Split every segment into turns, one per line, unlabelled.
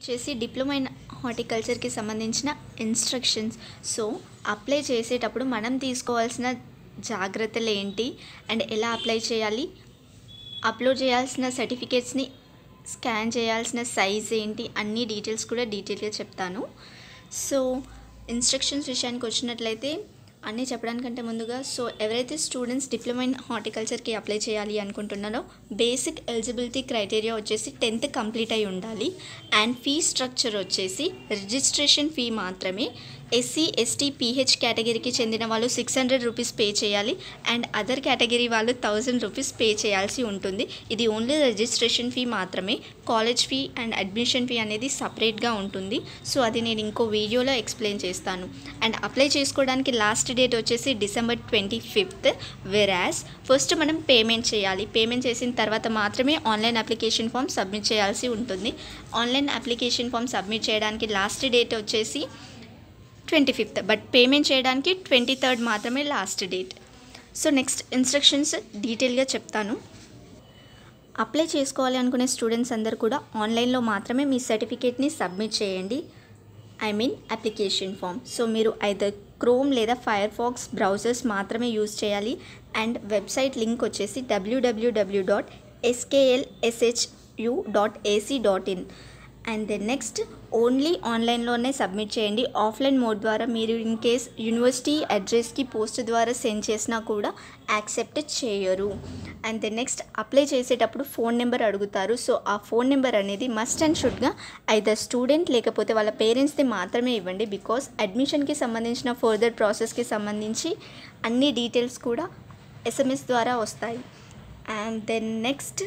వచ్చేసి diploma in హార్టికల్చర్కి సంబంధించిన instructions so apply చేసేటప్పుడు మనం తీసుకోవాల్సిన జాగ్రత్తలు ఏంటి అండ్ ఎలా అప్లై చేయాలి అప్లోడ్ చేయాల్సిన సర్టిఫికేట్స్ని స్కాన్ చేయాల్సిన సైజ్ ఏంటి అన్ని డీటెయిల్స్ కూడా డీటెయిల్గా చెప్తాను సో ఇన్స్ట్రక్షన్స్ విషయానికి వచ్చినట్లయితే అన్నీ చెప్పడానికంటే ముందుగా సో ఎవరైతే స్టూడెంట్స్ డిప్లొమా ఇన్ హార్టికల్చర్కి అప్లై చేయాలి అనుకుంటున్నారో బేసిక్ ఎలిజిబిలిటీ క్రైటీరియా వచ్చేసి టెన్త్ కంప్లీట్ అయి ఉండాలి అండ్ ఫీ స్ట్రక్చర్ వచ్చేసి రిజిస్ట్రేషన్ ఫీ మాత్రమే ఎస్సీ ఎస్టీ పీహెచ్ కేటగిరీకి చెందిన వాళ్ళు సిక్స్ హండ్రెడ్ రూపీస్ పే చేయాలి అండ్ అదర్ కేటగిరీ వాళ్ళు థౌజండ్ రూపీస్ పే చేయాల్సి ఉంటుంది ఇది ఓన్లీ రిజిస్ట్రేషన్ ఫీ మాత్రమే college fee and admission fee అనేది సపరేట్గా ఉంటుంది సో అది నేను ఇంకో వీడియోలో ఎక్స్ప్లెయిన్ చేస్తాను అండ్ అప్లై చేసుకోవడానికి లాస్ట్ డేట్ వచ్చేసి December twenty fifth whereas first మనం పేమెంట్ చేయాలి పేమెంట్ చేసిన తర్వాత మాత్రమే ఆన్లైన్ అప్లికేషన్ ఫామ్ సబ్మిట్ చేయాల్సి ఉంటుంది ఆన్లైన్ అప్లికేషన్ ఫామ్ సబ్మిట్ చేయడానికి లాస్ట్ డేట్ వచ్చేసి ట్వంటీ ఫిఫ్త్ బట్ పేమెంట్ చేయడానికి ట్వంటీ థర్డ్ మాత్రమే last date so next instructions డీటెయిల్గా చెప్తాను అప్లై చేసుకోవాలి అనుకునే స్టూడెంట్స్ అందరు కూడా ఆన్లైన్లో మాత్రమే మీ సర్టిఫికేట్ని సబ్మిట్ చేయండి I mean application form so మీరు ఐదర్ క్రోమ్ లేదా ఫైర్ ఫాక్స్ బ్రౌజర్స్ మాత్రమే యూజ్ చేయాలి అండ్ వెబ్సైట్ లింక్ వచ్చేసి WWW dot SKLSHU dot AC dot in and then next only ఆన్లైన్లోనే సబ్మిట్ చేయండి ఆఫ్లైన్ మోడ్ ద్వారా మీరు ఇన్ కేస్ యూనివర్సిటీ అడ్రస్కి పోస్ట్ ద్వారా సెండ్ చేసినా కూడా యాక్సెప్ట్ చేయరు అండ్ దెన్ నెక్స్ట్ అప్లై చేసేటప్పుడు ఫోన్ నెంబర్ అడుగుతారు సో ఆ ఫోన్ నెంబర్ అనేది మస్ట్ అండ్ షుడ్గా ఐదర్ స్టూడెంట్ లేకపోతే వాళ్ళ పేరెంట్స్ది మాత్రమే ఇవ్వండి బికాస్ అడ్మిషన్కి సంబంధించిన ఫర్దర్ ప్రాసెస్కి సంబంధించి అన్ని డీటెయిల్స్ కూడా ఎస్ఎంఎస్ ద్వారా వస్తాయి and then next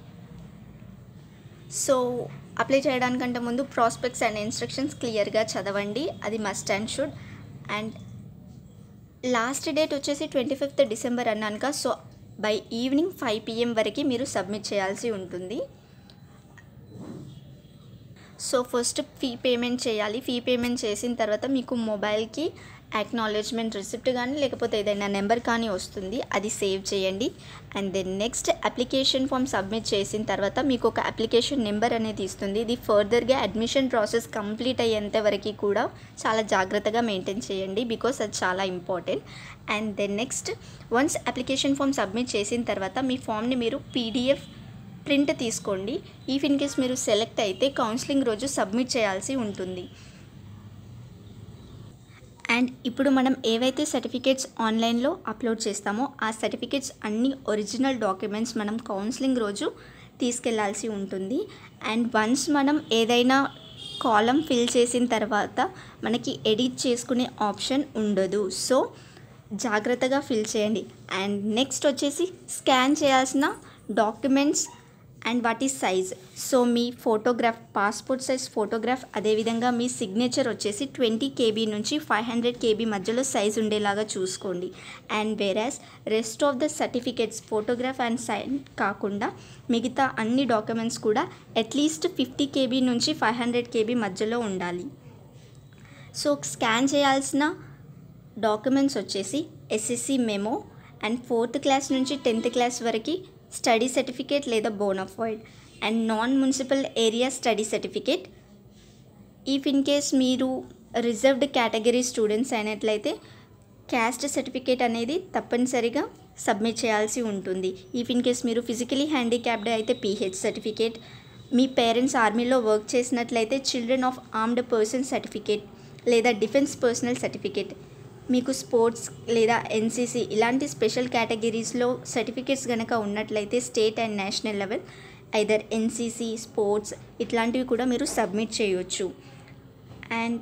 so apply చేయడానికంటే ముందు ప్రాస్పెక్ట్స్ అండ్ ఇన్స్ట్రక్షన్స్ క్లియర్గా చదవండి అది must and should and last date వచ్చేసి ట్వంటీ ఫిఫ్త్ డిసెంబర్ అన్నాక so by evening five PM వరకు మీరు సబ్మిట్ చేయాల్సి ఉంటుంది సో ఫస్ట్ ఫీ పేమెంట్ చేయాలి ఫీ పేమెంట్ చేసిన తర్వాత మీకు మొబైల్కి అక్నాలెడ్జ్మెంట్ రిసిప్ట్ కానీ లేకపోతే ఏదైనా నెంబర్ కానీ వస్తుంది అది సేవ్ చేయండి and then next application form submit చేసిన తర్వాత మీకు ఒక అప్లికేషన్ నెంబర్ అనేది ఇస్తుంది ఇది ఫర్దర్గా అడ్మిషన్ ప్రాసెస్ కంప్లీట్ అయ్యేంత వరకు కూడా చాలా జాగ్రత్తగా మెయింటైన్ చేయండి బికాస్ అది చాలా important and then next once application form submit చేసిన తర్వాత మీ ఫామ్ని మీరు పీడిఎఫ్ ప్రింట్ తీసుకోండి ఈఫ్ ఇన్ కేస్ మీరు సెలెక్ట్ అయితే కౌన్సిలింగ్ రోజు సబ్మిట్ చేయాల్సి ఉంటుంది అండ్ ఇప్పుడు మనం ఏవైతే సర్టిఫికేట్స్ ఆన్లైన్లో అప్లోడ్ చేస్తామో ఆ సర్టిఫికేట్స్ అన్ని ఒరిజినల్ డాక్యుమెంట్స్ మనం కౌన్సిలింగ్ రోజు తీసుకెళ్లాల్సి ఉంటుంది అండ్ వన్స్ మనం ఏదైనా కాలం ఫిల్ చేసిన తర్వాత మనకి ఎడిట్ చేసుకునే ఆప్షన్ ఉండదు సో జాగ్రత్తగా ఫిల్ చేయండి అండ్ నెక్స్ట్ వచ్చేసి స్కాన్ చేయాల్సిన డాక్యుమెంట్స్ అండ్ వాటి సైజ్ సో మీ ఫోటోగ్రాఫ్ పాస్పోర్ట్ సైజ్ ఫోటోగ్రాఫ్ అదేవిధంగా మీ సిగ్నేచర్ వచ్చేసి ట్వంటీ కేబీ నుంచి ఫైవ్ హండ్రెడ్ కేబీ మధ్యలో సైజ్ ఉండేలాగా చూసుకోండి and whereas rest of the certificates photograph and sign కాకుండా మిగతా అన్ని డాక్యుమెంట్స్ కూడా అట్లీస్ట్ ఫిఫ్టీ కేబీ నుంచి ఫైవ్ హండ్రెడ్ కేబీ మధ్యలో ఉండాలి సో స్కాన్ చేయాల్సిన డాక్యుమెంట్స్ వచ్చేసి SSC memo and fourth class నుంచి టెన్త్ క్లాస్ వరకు స్టడీ సర్టిఫికేట్ లేదా bonafide and non municipal area study certificate if in case మీరు రిజర్వ్డ్ కేటగిరీ స్టూడెంట్స్ అయినట్లయితే క్యాస్ట్ సర్టిఫికేట్ అనేది తప్పనిసరిగా సబ్మిట్ చేయాల్సి ఉంటుంది ఇఫ్ ఇన్ కేస్ మీరు ఫిజికలీ హ్యాండిక్యాప్డ్ అయితే పీహెచ్ సర్టిఫికేట్ మీ పేరెంట్స్ ఆర్మీలో వర్క్ చేసినట్లయితే children of armed person certificate లేదా డిఫెన్స్ పర్సనల్ సర్టిఫికేట్ మీకు స్పోర్ట్స్ లేదా ఎన్సీసీ ఇలాంటి స్పెషల్ కేటగిరీస్లో సర్టిఫికేట్స్ కనుక ఉన్నట్లయితే state and national level either NCC sports ఇట్లాంటివి కూడా మీరు సబ్మిట్ చేయొచ్చు అండ్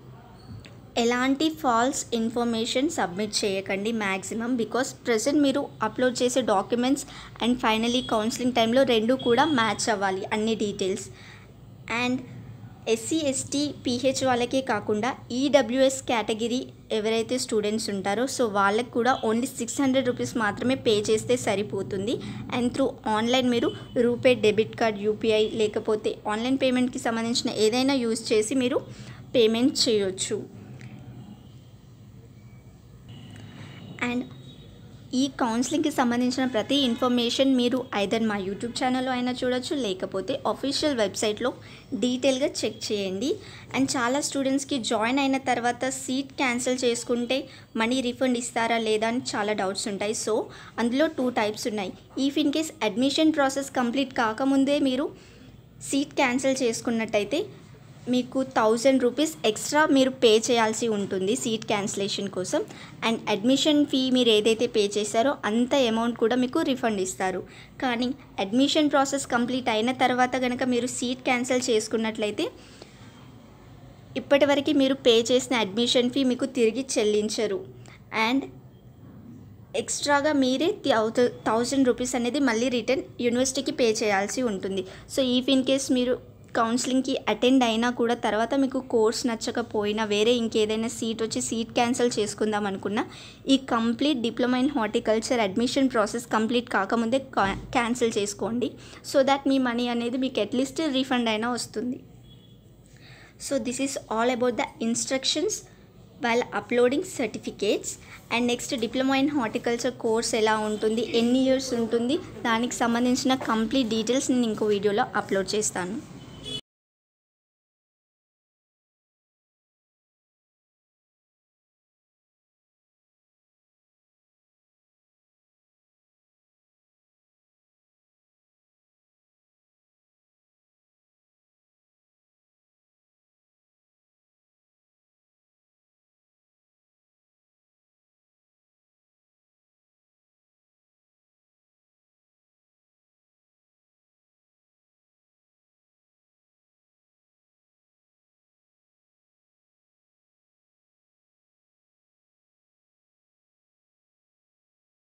ఎలాంటి ఫాల్స్ ఇన్ఫర్మేషన్ సబ్మిట్ చేయకండి మ్యాక్సిమం బికాస్ ప్రజెంట్ మీరు అప్లోడ్ చేసే డాక్యుమెంట్స్ అండ్ ఫైనలీ కౌన్సిలింగ్ టైంలో రెండు కూడా మ్యాచ్ అవ్వాలి అన్ని details and SC ST PH వాళ్ళకే కాకుండా ఈడబ్ల్యూఎస్ కేటగిరీ ఎవరైతే స్టూడెంట్స్ ఉంటారో సో వాళ్ళకి కూడా ఓన్లీ సిక్స్ హండ్రెడ్ రూపీస్ మాత్రమే పే చేస్తే సరిపోతుంది అండ్ త్రూ ఆన్లైన్ మీరు రూపే డెబిట్ కార్డ్ యూపీఐ లేకపోతే ఆన్లైన్ పేమెంట్కి సంబంధించిన ఏదైనా యూజ్ చేసి మీరు పేమెంట్ చేయొచ్చు అండ్ ఈ కౌన్సిలింగ్కి సంబంధించిన ప్రతి ఇన్ఫర్మేషన్ మీరు ఐదర్ మా యూట్యూబ్ ఛానల్లో అయినా చూడొచ్చు లేకపోతే అఫీషియల్ వెబ్సైట్లో డీటెయిల్గా చెక్ చేయండి అండ్ చాలా స్టూడెంట్స్కి జాయిన్ అయిన తర్వాత సీట్ క్యాన్సిల్ చేసుకుంటే మనీ రిఫండ్ ఇస్తారా లేదా అని చాలా డౌట్స్ ఉంటాయి సో అందులో టూ టైప్స్ ఉన్నాయి if in case admission process complete కాకముందే మీరు సీట్ క్యాన్సిల్ చేసుకున్నట్టయితే మీకు థౌజండ్ రూపీస్ ఎక్స్ట్రా మీరు పే చేయాల్సి ఉంటుంది సీట్ క్యాన్సిలేషన్ కోసం అండ్ అడ్మిషన్ ఫీ మీరు ఏదైతే పే చేశారో అంత అమౌంట్ కూడా మీకు రిఫండ్ ఇస్తారు కానీ అడ్మిషన్ ప్రాసెస్ కంప్లీట్ అయిన తర్వాత కనుక మీరు సీట్ క్యాన్సిల్ చేసుకున్నట్లయితే ఇప్పటివరకు మీరు పే చేసిన అడ్మిషన్ ఫీ మీకు తిరిగి చెల్లించరు అండ్ ఎక్స్ట్రాగా మీరే థౌజండ్ రూపీస్ అనేది మళ్ళీ రిటర్న్ యూనివర్సిటీకి పే చేయాల్సి ఉంటుంది సో ఈఫ్ ఇన్ కేస్ మీరు కౌన్సిలింగ్కి అటెండ్ అయినా కూడా తర్వాత మీకు కోర్స్ నచ్చకపోయినా వేరే ఇంకేదైనా సీట్ వచ్చి సీట్ క్యాన్సిల్ చేసుకుందాం అనుకున్నా ఈ complete diploma in horticulture admission process complete కాకముందే క్యాన్సిల్ చేసుకోండి సో దాట్ మీ మనీ అనేది మీకు అట్లీస్ట్ రీఫండ్ అయినా వస్తుంది so this is all about the instructions while uploading certificates and next diploma in horticulture course ఎలా ఉంటుంది ఎన్ని ఇయర్స్ ఉంటుంది దానికి సంబంధించిన కంప్లీట్ డీటెయిల్స్ నేను ఇంకో వీడియోలో అప్లోడ్ చేస్తాను